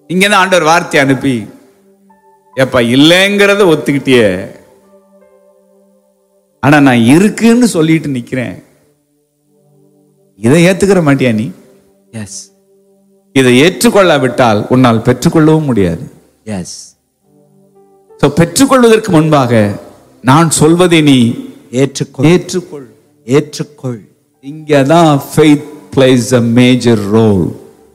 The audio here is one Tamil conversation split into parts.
இங்கதான் ஆண்டவர் வார்த்தை அனுப்பி ஏப்பா இல்லைங்கிறத ஒத்துக்கிட்டியே ஆனா நான் இருக்குன்னு சொல்லிட்டு நிக்கிறேன் இதை ஏத்துக்கிற மாட்டியா நீ எஸ் இதை ஏற்றுக்கொள்ளாவிட்டால் உன்னால் பெற்றுக்கொள்ளவும் முடியாது எஸ் So, பெற்றுக்கொள்வதற்கு முன்பாக நான் சொல்வதை நீ ஏற்றுக்கொள் ஏற்றுக்கொள் ஏற்றுக்கொள் இங்கதான் faith plays a major role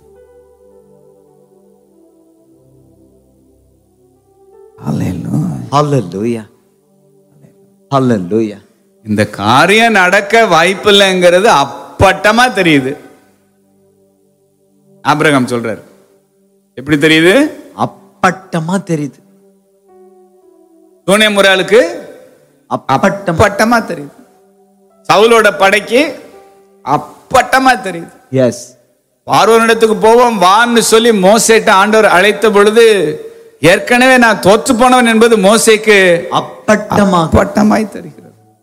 Hallelujah. ஹalleluya ஹalleluya இந்த காரியம் நடக்க வாய்ப்பில்லைங்கிறது அப்பட்டமா தெரியுது ஆபிரகாம் சொல்றாரு எப்படி தெரியுது அப்பட்டமா தெரியுது தோனிய முறாளுக்கு அப்பட்டமா அப்பட்டமா தெரியுது சவுலோட படைக்கு அப்பட்டமா தெரியுது எஸ் பார்வோனிடத்துக்கு போவோம் வான்னு சொல்லி மோசேட்ட ஆண்டவர் அழைத்த பொழுது ஏற்கனவே நான் தோற்று போனவன் என்பது மோசேக்கு அப்பட்டமா அப்பட்டமாய் தெரிகிறது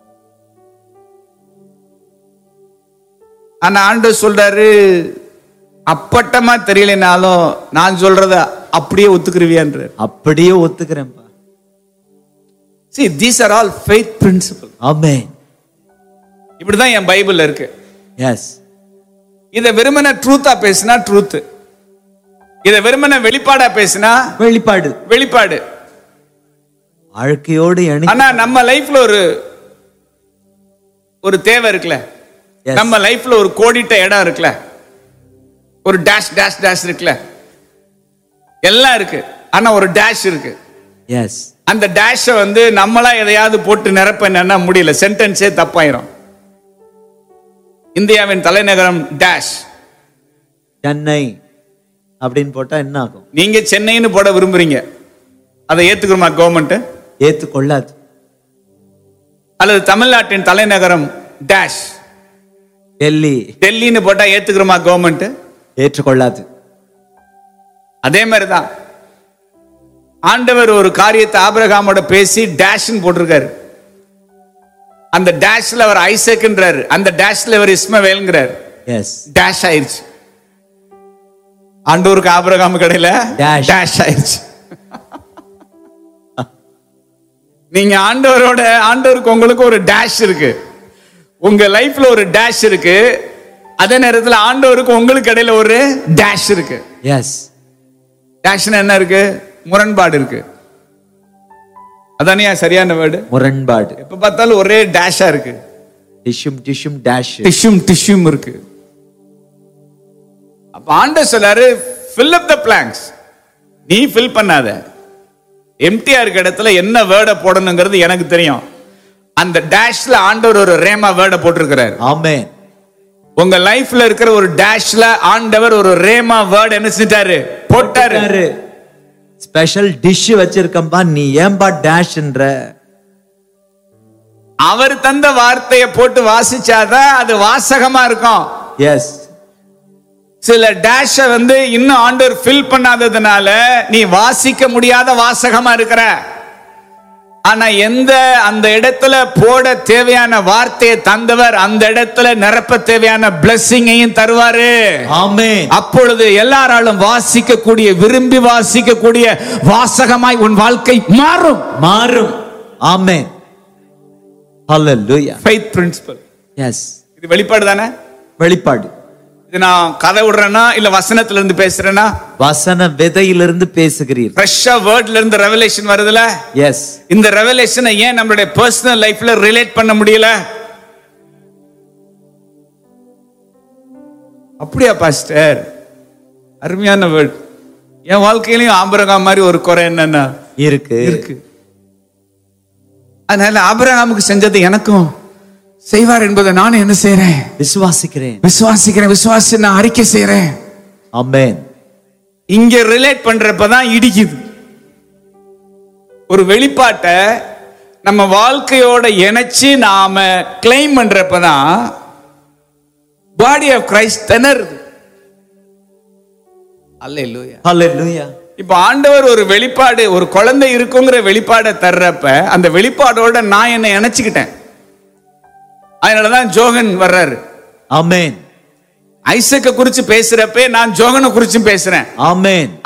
ஆனா ஆண்டவர் சொல்றாரு அப்பட்டமா தெரியலனாலும் நான் சொல்றத அப்படியே ஒத்துக்குருவியான்றார் அப்படியே ஒத்துக்கிறேன்ப்பா see these are all faith principle ஆமென் இப்படிதான் என் பைபிள்ல இருக்கு எஸ் இத வெறுமனே ட்ரூத்தா பேசினா ட்ரூத் இத வெறுமனே வெளிப்பாடா பேசினா வெளிப்பாடு வெளிப்பாடு வாழ்க்கையோடு இணை ஆனா நம்ம லைஃப்ல ஒரு ஒரு தேவை இருக்குல்ல Yes. நம்ம லைஃப்ல ஒரு கோடிட்ட இடம் இருக்குல்ல ஒரு டேஷ் டேஷ் டேஷ் இருக்குல்ல எல்லாம் இருக்கு ஆனா ஒரு டேஷ் இருக்கு எஸ் அந்த டேஷை வந்து நம்மளா எதையாவது போட்டு நிரப்ப என்னன்னா முடியல சென்டென்ஸே தப்பாயிரும் இந்தியாவின் தலைநகரம் டேஷ் சென்னை அப்படின்னு போட்டா என்ன ஆகும் நீங்க சென்னைன்னு போட விரும்புறீங்க அதை ஏத்துக்கிறோமா கவர்மெண்ட் ஏத்துக்கொள்ளாது அல்லது தமிழ்நாட்டின் தலைநகரம் டேஷ் டெல்லி டெல்லின்னு போட்டா ஏத்துக்கிறோமா கவர்மெண்ட் ஏற்றுக்கொள்ளாது அதே மாதிரி தான் ஆண்டவர் ஒரு காரியத்தை ஆபிரகாமோட பேசி டேஷ்னு போட்டிருக்காரு அந்த டேஷ்ல அவர் ஐசக்ன்றாரு அந்த டேஷ்ல அவர் இஸ்மவேல்ங்கிறார் எஸ் டேஷ் ஆயிருச்சு ஆண்டவருக்கு ஆபிரகாம் கடையில Dash. டேஷ் ஆயிருச்சு நீங்க ஆண்டவரோட ஆண்டவருக்கு உங்களுக்கு ஒரு டேஷ் இருக்கு உங்க லைஃப்ல ஒரு டேஷ் இருக்கு அதே நேரத்துல ஆண்டவருக்கு உங்களுக்கு இடையில ஒரு டேஷ் இருக்கு எஸ் டேஷ்னா என்ன இருக்கு முரண்பாடு இருக்கு அதானே சரியான வேர்டு முரண்பாடு எப்ப பார்த்தாலும் ஒரே டேஷா இருக்கு டிஷ்யூம் டிஷ்யூம் டேஷ் டிஷ்யூம் டிஷ்யூம் இருக்கு அப்ப ஆண்டவர் சொல்லாரு ஃபில் அப் த பிளாங்க்ஸ் நீ ஃபில் பண்ணாத எம்டிஆர் இருக்க இடத்துல என்ன வேர்டை போடணுங்கிறது எனக்கு தெரியும் அந்த டேஷ்ல ஆண்டவர் ஒரு ரேமா வேர்டை போட்டிருக்கிறாரு ஆமென் உங்க லைஃப்ல இருக்கிற ஒரு டேஷ்ல ஆண்டவர் ஒரு ரேமா வேர்டு என்ன செஞ்சாரு போட்டாரு ஸ்பெஷல் டிஷ் வச்சிருக்கம்பா நீ ஏன்பா டேஷ்ன்ற அவர் தந்த வார்த்தையை போட்டு வாசிச்சாதான் அது வாசகமா இருக்கும் எஸ் சில டேஷ வந்து இன்னும் ஆண்டவர் ஃபில் பண்ணாததுனால நீ வாசிக்க முடியாத வாசகமா இருக்கிற ஆனா எந்த அந்த இடத்துல போட தேவையான வார்த்தையை தந்தவர் அந்த இடத்துல நிரப்ப தேவையான பிளஸ்ஸிங்கையும் தருவாரு ஆமென் அப்பொழுது எல்லாராலும் வாசிக்கக்கூடிய விரும்பி வாசிக்கக்கூடிய வாசகமாய் உன் வாழ்க்கை மாறும் மாறும் ஆமென் ஹalleluya ஃபெய்த் பிரின்சிபல் எஸ் இது வெளிப்பாடு தானே வெளிப்பாடு இது நான் கதை விடுறேன்னா இல்ல வசனத்துல இருந்து பேசுறேன்னா வசன விதையிலிருந்து பேசுகிறீர் ஃப்ரெஷ்ஷா வேர்ட்ல இருந்து ரெவலேஷன் வருதுல எஸ் இந்த ரெவலேஷனை ஏன் நம்மளுடைய பர்சனல் லைஃப்ல ரிலேட் பண்ண முடியல அப்படியா பாஸ்டர் அருமையான வேர்ட் என் வாழ்க்கையிலையும் ஆபரகாம் மாதிரி ஒரு குறை என்னன்னா இருக்கு இருக்கு அதனால ஆபிரகாமுக்கு செஞ்சது எனக்கும் செய்வார் என்பதை நானும் என்ன செய்யறேன் விசுவாசிக்கிறேன் விசுவாசிக்கிறேன் விசுவாசி நான் அறிக்கை செய்யறேன் ஆமென் இங்க ரிலேட் பண்றப்பதான் இடிக்குது ஒரு வெளிப்பாட்டை நம்ம வாழ்க்கையோட இணைச்சு நாம கிளைம் பண்றப்பதான் பாடி ஆஃப் கிரைஸ்ட் திணறுது அல்லேலூயா ஹalleluya இப்ப ஆண்டவர் ஒரு வெளிப்பாடு ஒரு குழந்தை இருக்குங்கிற வெளிப்பாடை தர்றப்ப அந்த வெளிப்பாடோட நான் என்னை இணைச்சுக்கிட்டேன் அதனாலதான் ஜோகன் வர்றாரு ஆமென் ஐசக்க குறிச்சு பேசுறப்ப நான் ஜோகனை குறிச்சும் பேசுறேன் ஆமென்